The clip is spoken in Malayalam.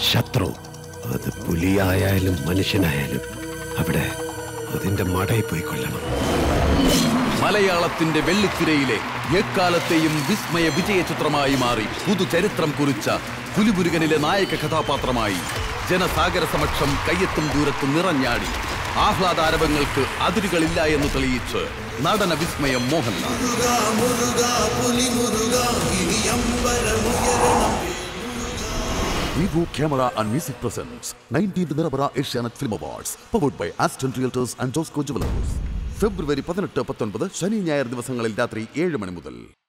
ശത്രു അത് പുലിയായാലും മനുഷ്യനായാലും അവിടെ അതിന്റെ മടയിൽ പോയി കൊല്ലണം മലയാളത്തിന്റെ വെള്ളിത്തിരയിലെ എക്കാലത്തെയും വിസ്മയ വിജയ ചിത്രമായി മാറി പുതുചരിത്രം കുറിച്ച പുലിമുരുകനിലെ നായക കഥാപാത്രമായി ജനസാഗര സമക്ഷം കയ്യെത്തും ദൂരത്ത് നിറഞ്ഞാടി ആഹ്ലാദാരവങ്ങൾക്ക് അതിരുകളില്ല എന്ന് തെളിയിച്ച് നടന വിസ്മയം Mohanlal Vivo Camera and Music presents 19th Nirabara Asianet Film Awards powered by Aston Realtors and Josco Jewelers. ഫെബ്രുവരി പതിനെട്ട് പത്തൊൻപത് ശനി ഞായർ ദിവസങ്ങളിൽ രാത്രി ഏഴ് മണി മുതൽ